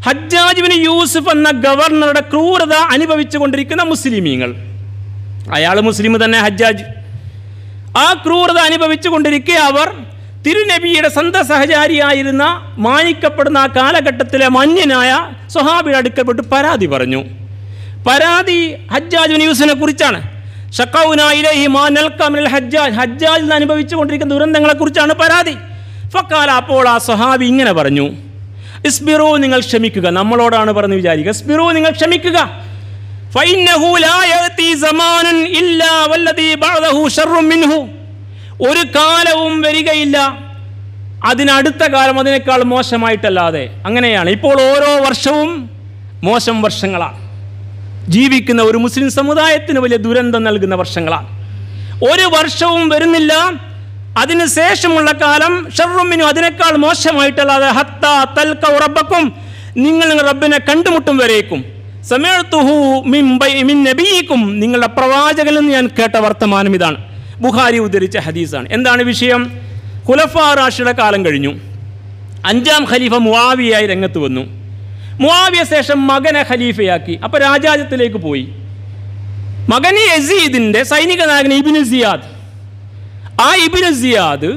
ഹജ്ജാജുവിന് യൂസുഫ് എന്ന ഗവർണറുടെ ക്രൂരത അനുഭവിച്ചു കൊണ്ടിരിക്കുന്ന മുസ്ലിമീങ്ങൾ അയാൾ മുസ്ലിം തന്നെ ഹജ്ജാജ് ആ ക്രൂരത അനുഭവിച്ചു കൊണ്ടിരിക്കെ അവർ തിരുനബിയുടെ സ്വന്തം സഹചാരിയായിരുന്ന മാനിക്കപ്പെടുന്ന ആ കാലഘട്ടത്തിലെ മന്യനായ സ്വഹാബിയുടെ അടുക്കൽപ്പെട്ട് പരാതി പറഞ്ഞു പരാതി ഹജ്ജാജ് യൂസിനെ കുറിച്ചാണ് ഷക്കൗനായിലേഹി മാ നൽകമിൽ ഹജ്ജാജ് ഹജ്ജാജിൽ നിന്ന് അനുഭവിച്ചു കൊണ്ടിരിക്കുന്ന ദുരന്തങ്ങളെക്കുറിച്ചാണ് പരാതി ഫക്കാല അപ്പോൾ ആ സ്വഹാബി ഇങ്ങനെ പറഞ്ഞു ഇസ്ബിറു നിങ്ങൾ ക്ഷമിക്കുക നമ്മളോടാണ് പറഞ്ഞ് വിചാരിക്കുക ഇസ്ബിറു നിങ്ങൾ ക്ഷമിക്കുക ഫൈന്നഹു ലാ യഅതി സമാനുൻ ഇല്ലാ വല്ലദീ ബഅദഹു ശർറും മിൻഹു ഒരു കാലവും വരികയില്ല അതിനടുത്ത കാലം അതിനേക്കാൾ മോശമായിട്ടല്ലാതെ അങ്ങനെയാണ് ഇപ്പോൾ ഓരോ വർഷവും മോശം വർഷങ്ങളാണ് ജീവിക്കുന്ന ഒരു മുസ്ലിം സമുദായത്തിന് വലിയ ദുരന്തം നൽകുന്ന വർഷങ്ങളാണ് ഒരു വർഷവും വരുന്നില്ല അതിന് ശേഷമുള്ള കാലം ഷർറുമിനും അതിനേക്കാൾ മോശമായിട്ടല്ലാതെ ഹത്ത തൽക്ക ഉറബക്കും നിങ്ങൾ നിങ്ങളുടെ റബ്ബിനെ കണ്ടുമുട്ടും വരേക്കും സമയത്തുഹു മിൻ ബൈ- മിൻ നബിയിക്കും നിങ്ങളുടെ പ്രവാചകനിൽ നിന്ന് ഞാൻ കേട്ട വർത്തമാനം ഇതാണ് ബുഖാരി ഉദ്ധരിച്ച ഹദീസാണ് എന്താണ് വിഷയം ഖുലഫാ റാഷിയുടെ കാലം കഴിഞ്ഞു അഞ്ചാം ഖലീഫ മുവാവിയായി രംഗത്ത് വന്നു മുവാവിയ ശേഷം മകനെ ഖലീഫയാക്കി അപ്പോൾ രാജാജത്തിലേക്ക് പോയി മകന് യസീദിൻ്റെ സൈനിക നായകൻ ഇബിന് സിയാദ് ആ ഇബിന് സിയാദ്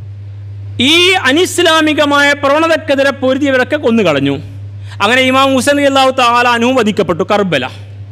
ഈ അനിസ്ലാമികമായ പ്രവണതക്കെതിരെ പൊരുതിയവരൊക്കെ കൊന്നുകളഞ്ഞു അങ്ങനെ ഇമാം ഹുസൈൻ അള്ളാഹു താല അനുവദിക്കപ്പെട്ടു കർബല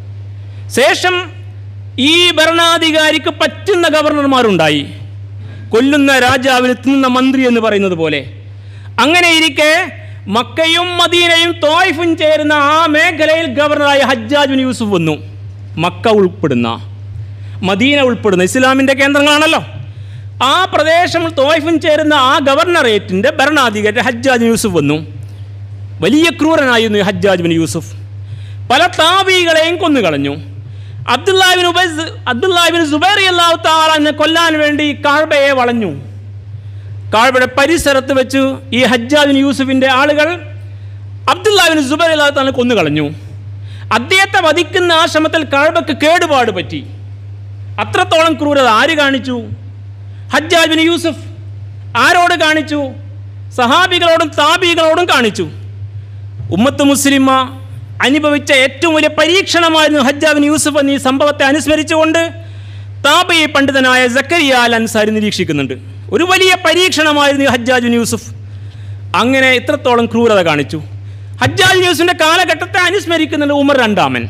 ശേഷം ഈ ഭരണാധികാരിക്ക് പറ്റുന്ന ഗവർണർമാരുണ്ടായി കൊല്ലുന്ന രാജാവിന് തിന്നുന്ന മന്ത്രി എന്ന് പറയുന്നത് പോലെ അങ്ങനെ ഇരിക്കെ മക്കയും മദീനയും തോയ്ഫും ചേരുന്ന ആ മേഖലയിൽ ഗവർണറായ ഹജ്ജാജ് ബിൻ യൂസുഫ് വന്നു മക്ക ഉൾപ്പെടുന്ന മദീന ഉൾപ്പെടുന്ന ഇസ്ലാമിൻ്റെ കേന്ദ്രങ്ങളാണല്ലോ ആ പ്രദേശം തോയ്ഫും ചേരുന്ന ആ ഗവർണറേറ്റിൻ്റെ ഭരണാധികാരി ഹജ്ജാജ് ബിൻ യൂസുഫ് വന്നു വലിയ ക്രൂരനായിരുന്നു ഈ ഹജ്ജാജ് ബിൻ യൂസുഫ് പല താബികളെയും കൊന്നുകളഞ്ഞു അബ്ദുല്ലാബിൻ ഉബൈസ് അബ്ദുല്ലാബിൻ സുബൈർ അള്ളാഹു താളെ കൊല്ലാൻ വേണ്ടി കാഴ്ബയെ വളഞ്ഞു കാഴ്ബയുടെ പരിസരത്ത് വെച്ച് ഈ ഹജ്ജാബിൻ യൂസുഫിൻ്റെ ആളുകൾ അബ്ദുല്ലാബിൻ സുബൈർ അള്ളാഹു താളെ കൊന്നുകളഞ്ഞു അദ്ദേഹത്തെ വധിക്കുന്ന ആ ശ്രമത്തിൽ കാഴ്ബക്ക് കേടുപാട് പറ്റി അത്രത്തോളം ക്രൂരത ആര് കാണിച്ചു ഹജ്ജാജ് ബിൻ യൂസുഫ് ആരോട് കാണിച്ചു സഹാബികളോടും താബികളോടും കാണിച്ചു ഉമ്മത്ത് മുസ്ലിമ അനുഭവിച്ച ഏറ്റവും വലിയ പരീക്ഷണമായിരുന്നു ഹജ്ജാബിൻ യൂസുഫ് എന്നീ സംഭവത്തെ അനുസ്മരിച്ചുകൊണ്ട് താബി പണ്ഡിതനായ സക്കരിയ അൽ അൻസാരി നിരീക്ഷിക്കുന്നുണ്ട് ഒരു വലിയ പരീക്ഷണമായിരുന്നു ഈ ഹജ്ജാജ് ബിൻ യൂസുഫ് അങ്ങനെ ഇത്രത്തോളം ക്രൂരത കാണിച്ചു ഹജ്ജാജ് ബിൻ യൂസുഫിൻ്റെ കാലഘട്ടത്തെ അനുസ്മരിക്കുന്നുണ്ട് ഉമർ രണ്ടാമൻ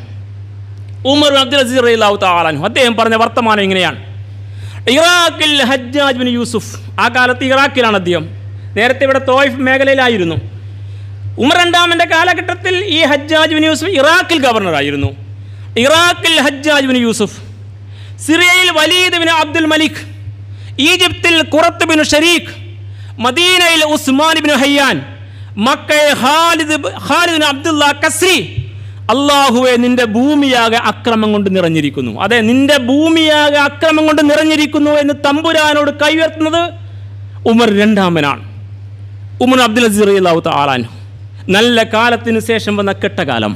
ഉമർ അബ്ദുൽ അസീർ റളിയല്ലാഹു തആലാനു അദ്ദേഹം പറഞ്ഞ വർത്തമാനം ഇങ്ങനെയാണ് ഇറാഖിൽ ഹജ്ജാജ് ബിൻ യൂസുഫ് ആ കാലത്ത് ഇറാഖിലാണ് അദ്ദേഹം നേരത്തെ ഇവിടെ തോയ്ഫ് മേഖലയിലായിരുന്നു ഉമർ രണ്ടാമൻ്റെ കാലഘട്ടത്തിൽ ഈ ഹജ്ജാജ് ബിൻ യൂസുഫ് ഇറാഖിൽ ഗവർണറായിരുന്നു ഇറാഖിൽ ഹജ്ജാജ് ബിൻ യൂസുഫ് സിറിയയിൽ വലീദ് ബിൻ അബ്ദുൽ മലിക് ഈജിപ്തിൽ കുറത്ത് ബിൻ ഷരീഖ് മദീനയിൽ ഉസ്മാൻ ബിൻ ഹയ്യാൻ മക്കയിൽ ഖാലിദ് ബ്- ഖാലിദ് ബിൻ അബ്ദുള്ള കസ്രി അള്ളാഹുവെ നിന്റെ ഭൂമിയാകെ അക്രമം കൊണ്ട് നിറഞ്ഞിരിക്കുന്നു അതെ നിന്റെ ഭൂമിയാകെ അക്രമം കൊണ്ട് നിറഞ്ഞിരിക്കുന്നു എന്ന് തമ്പുരാനോട് കൈയുയർത്തുന്നത് ഉമർ രണ്ടാമനാണ് ഉമർ അബ്ദുൽ അസീർ അള്ളാഹു താലാൻ നല്ല കാലത്തിന് ശേഷം വന്ന കെട്ടകാലം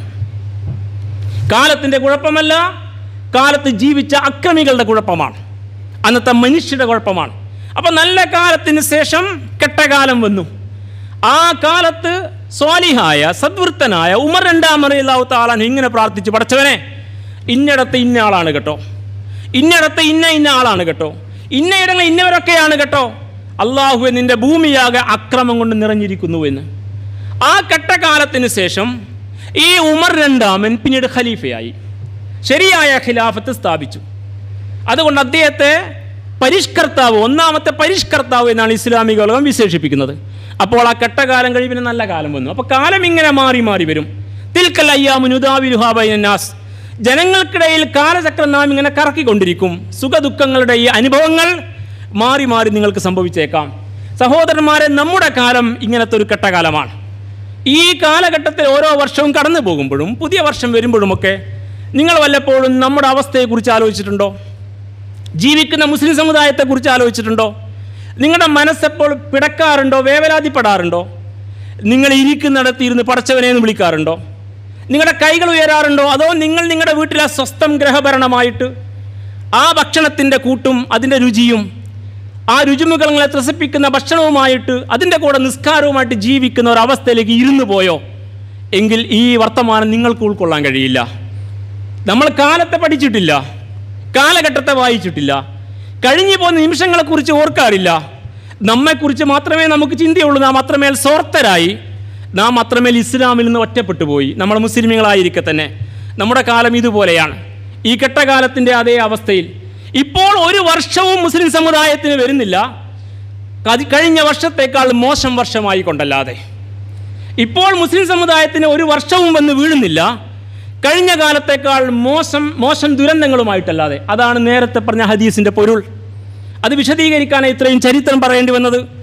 കാലത്തിൻ്റെ കുഴപ്പമല്ല കാലത്ത് ജീവിച്ച അക്രമികളുടെ കുഴപ്പമാണ് അന്നത്തെ മനുഷ്യരുടെ കുഴപ്പമാണ് അപ്പം നല്ല കാലത്തിന് ശേഷം കെട്ടകാലം വന്നു ആ കാലത്ത് സ്വാലിഹായ സദ്വൃത്തനായ ഉമർ രണ്ടാമറിയാവു താളാൻ ഇങ്ങനെ പ്രാർത്ഥിച്ചു പടച്ചവനെ ഇന്നടത്ത് ഇന്ന ആളാണ് കേട്ടോ ഇന്നടത്ത് ഇന്ന ഇന്ന ആളാണ് കേട്ടോ ഇന്ന ഇടങ്ങൾ ഇന്നവരൊക്കെയാണ് കേട്ടോ അള്ളാഹുവെ നിന്റെ ഭൂമിയാകെ അക്രമം കൊണ്ട് നിറഞ്ഞിരിക്കുന്നു എന്ന് ആ കെട്ടകാലത്തിന് ശേഷം ഈ ഉമർ രണ്ടാമൻ പിന്നീട് ഖലീഫയായി ശരിയായ ഖിലാഫത്ത് സ്ഥാപിച്ചു അതുകൊണ്ട് അദ്ദേഹത്തെ പരിഷ്കർത്താവ് ഒന്നാമത്തെ പരിഷ്കർത്താവ് എന്നാണ് ഇസ്ലാമിക ലോകം വിശേഷിപ്പിക്കുന്നത് അപ്പോൾ ആ കെട്ടകാലം കഴിവിന് നല്ല കാലം വന്നു അപ്പോൾ കാലം ഇങ്ങനെ മാറി മാറി വരും തിൽക്കൽ അയ്യാമുനുദാവിലുഹാബൈനാസ് ജനങ്ങൾക്കിടയിൽ കാലചക്രം നാം ഇങ്ങനെ കറക്കിക്കൊണ്ടിരിക്കും സുഖദുഃഖങ്ങളുടെ ഈ അനുഭവങ്ങൾ മാറി മാറി നിങ്ങൾക്ക് സംഭവിച്ചേക്കാം സഹോദരന്മാരെ നമ്മുടെ കാലം ഇങ്ങനത്തെ ഒരു കെട്ടകാലമാണ് ഈ കാലഘട്ടത്തിൽ ഓരോ വർഷവും കടന്നു പോകുമ്പോഴും പുതിയ വർഷം വരുമ്പോഴുമൊക്കെ നിങ്ങൾ വല്ലപ്പോഴും നമ്മുടെ അവസ്ഥയെക്കുറിച്ച് ആലോചിച്ചിട്ടുണ്ടോ ജീവിക്കുന്ന മുസ്ലിം സമുദായത്തെക്കുറിച്ച് ആലോചിച്ചിട്ടുണ്ടോ നിങ്ങളുടെ മനസ്സെപ്പോൾ പിടക്കാറുണ്ടോ വേവലാതിപ്പെടാറുണ്ടോ നിങ്ങൾ ഇരിക്കുന്നിടത്ത് ഇരുന്ന് പടച്ചവനെ എന്ന് വിളിക്കാറുണ്ടോ നിങ്ങളുടെ കൈകൾ ഉയരാറുണ്ടോ അതോ നിങ്ങൾ നിങ്ങളുടെ വീട്ടിലെ സ്വസ്ഥം ഗ്രഹഭരണമായിട്ട് ആ ഭക്ഷണത്തിൻ്റെ കൂട്ടും അതിൻ്റെ രുചിയും ആ രുചിമുഖങ്ങളെ ത്രസിപ്പിക്കുന്ന ഭക്ഷണവുമായിട്ട് അതിൻ്റെ കൂടെ നിസ്കാരവുമായിട്ട് ജീവിക്കുന്ന ഒരവസ്ഥയിലേക്ക് ഇരുന്നു പോയോ എങ്കിൽ ഈ വർത്തമാനം നിങ്ങൾക്ക് ഉൾക്കൊള്ളാൻ കഴിയില്ല നമ്മൾ കാലത്തെ പഠിച്ചിട്ടില്ല കാലഘട്ടത്തെ വായിച്ചിട്ടില്ല കഴിഞ്ഞു പോകുന്ന നിമിഷങ്ങളെക്കുറിച്ച് ഓർക്കാറില്ല നമ്മെക്കുറിച്ച് മാത്രമേ നമുക്ക് ചിന്തയുള്ളൂ നാം അത്രമേൽ സ്വാർത്ഥരായി നാം അത്രമേൽ ഇസ്ലാമിൽ നിന്ന് ഒറ്റപ്പെട്ടു പോയി നമ്മൾ മുസ്ലിമുകളായിരിക്കെ തന്നെ നമ്മുടെ കാലം ഇതുപോലെയാണ് ഈ കെട്ടകാലത്തിൻ്റെ അതേ അവസ്ഥയിൽ ഇപ്പോൾ ഒരു വർഷവും മുസ്ലിം സമുദായത്തിന് വരുന്നില്ല കതി- കഴിഞ്ഞ വർഷത്തേക്കാൾ മോശം വർഷമായി കൊണ്ടല്ലാതെ ഇപ്പോൾ മുസ്ലിം സമുദായത്തിന് ഒരു വർഷവും വന്ന് വീഴുന്നില്ല കഴിഞ്ഞ കാലത്തേക്കാൾ മോശം മോശം ദുരന്തങ്ങളുമായിട്ടല്ലാതെ അതാണ് നേരത്തെ പറഞ്ഞ ഹദീസിൻ്റെ പൊരുൾ അത് വിശദീകരിക്കാൻ ഇത്രയും ചരിത്രം പറയേണ്ടി വന്നത്